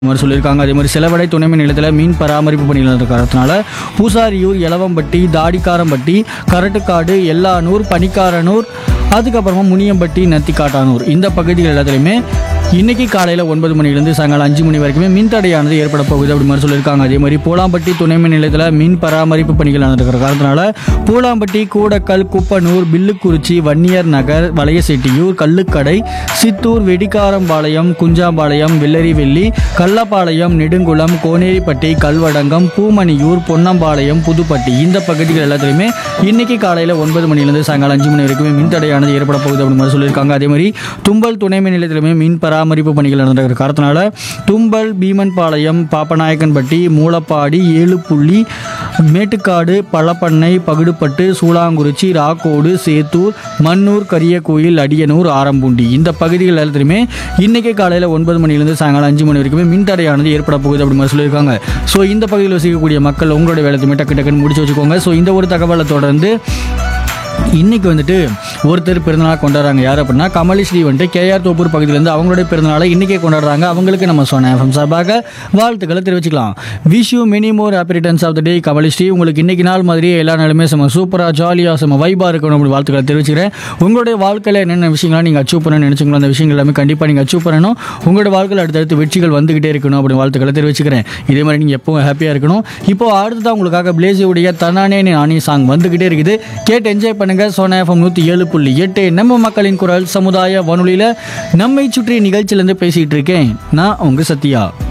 இந்த மாதிரி சொல்லியிருக்காங்க அதே மாதிரி சிலவடை துணைமின் நிலையத்தில் மீன் பராமரிப்பு பணிகள் இருக்கிறதுனால பூசாரியூர் எலவம்பட்டி தாடிக்காரம்பட்டி கரட்டுக்காடு எல்லானூர் பனிக்காரனூர் அதுக்கப்புறமா முனியம்பட்டி நத்திக்காட்டானூர் இந்த பகுதிகள் எல்லாத்துலேயுமே இன்னைக்கு காலையில் ஒன்பது மணிலேருந்து சாயங்காலம் அஞ்சு மணி வரைக்குமே மின்தடையானது ஏற்பட போகுது அப்படி மாதிரி சொல்லியிருக்காங்க அதே மாதிரி பூலாம்பட்டி துணை மின் நிலையத்தில் மின் பராமரிப்பு பணிகள் நடந்துக்கிற காரணத்தினால பூலாம்பட்டி கூடக்கல் குப்பனூர் பில்லுக்குறிச்சி வன்னியர் நகர் வளையசெட்டியூர் கல்லுக்கடை சித்தூர் வெடிக்காரம்பாளையம் குஞ்சாம்பாளையம் வெள்ளரிவெள்ளி கள்ளப்பாளையம் நெடுங்குளம் கோனேரிப்பட்டி கல்வடங்கம் பூமணியூர் பொன்னம்பாளையம் புதுப்பட்டி இந்த பகுதிகள் எல்லாத்துலேயுமே இன்னைக்கு காலையில் ஒன்பது மணிலேருந்து சாயங்காலம் அஞ்சு மணி வரைக்குமே மின்தடையானது ஏற்பட போகுது அப்படி மாதிரி சொல்லியிருக்காங்க அதே மாதிரி தும்பல் துணை மின் நிலையத்திலுமே மின் பராமரிப்பு பணிகள் நடந்திருக்கிற காரணத்தினால தும்பல் பீமன்பாளையம் பாப்பநாயக்கன்பட்டி மூலப்பாடி ஏழுப்புள்ளி மேட்டுக்காடு பழப்பண்ணை பகுடுப்பட்டு சூளாங்குறிச்சி ராக்கோடு சேத்தூர் மன்னூர் கரியக்கோயில் அடியனூர் ஆரம்பூண்டி இந்த பகுதிகள் எல்லாத்துலையுமே இன்னைக்கு காலையில் ஒன்பது மணிலேருந்து சாயங்காலம் அஞ்சு மணி வரைக்குமே மின்தடையானது ஏற்பட போகுது அப்படி மாதிரி சொல்லியிருக்காங்க ஸோ இந்த பகுதியில் வசிக்கக்கூடிய மக்கள் உங்களுடைய வேலையுமே டக்கு டக்குன்னு முடிச்சு வச்சுக்கோங்க ஸோ இந்த ஒரு தகவலை தொடர்ந்து இன்னைக்கு வந்துட்டு ஒருத்தர் பிறந்தநாள் கொண்டாடுறாங்க யார் அப்படின்னா கமலிஸ்ரீ வந்துட்டு கேஆர் தோப்பூர் பகுதியிலேருந்து அவங்களுடைய பிறந்தநாளை இன்னைக்கே கொண்டாடுறாங்க அவங்களுக்கு நம்ம சொன்ன எஃப்எம் சார்பாக வாழ்த்துக்களை தெரிவிச்சுக்கலாம் wish you many more happy returns of the day Kamalisri உங்களுக்கு இன்னைக்கு நாள் மாதிரியே எல்லா நாளுமே செம்ம சூப்பராக ஜாலியாக செம்ம வைபாக இருக்கணும் அப்படி வாழ்த்துக்களை தெரிவிச்சுக்கிறேன் உங்களுடைய வாழ்க்கையில் என்னென்ன விஷயங்கள்லாம் நீங்கள் அச்சீவ் பண்ணணும்னு நினச்சிங்களோ அந்த விஷயங்கள் எல்லாமே கண்டிப்பாக நீங்கள் அச்சீவ் பண்ணணும் உங்களுடைய வாழ்க்கையில் அடுத்தடுத்து வெற்றிகள் வந்துகிட்டே இருக்கணும் அப்படின்னு வாழ்த்துக்களை தெரிவிச்சுக்கிறேன் இதே மாதிரி நீங்கள் எப்பவும் ஹாப்பியாக இருக்கணும் இப்போ அடுத்ததான் உங்களுக்காக பிளேசியுடைய தனானே நானே சாங் வந்துகிட்டே இருக்குது கேட்டு என்ஜாய் பண்ணுங்க சோனா எஃப்எம் நூற்றி ஏழு புள்ளி எட்டு நம்ம மக்களின் குரல் சமுதாய வானொலியில் நம்மை சுற்றி நிகழ்ச்சியிலேருந்து பேசிகிட்டு இருக்கேன் நான் உங்கள் சத்யா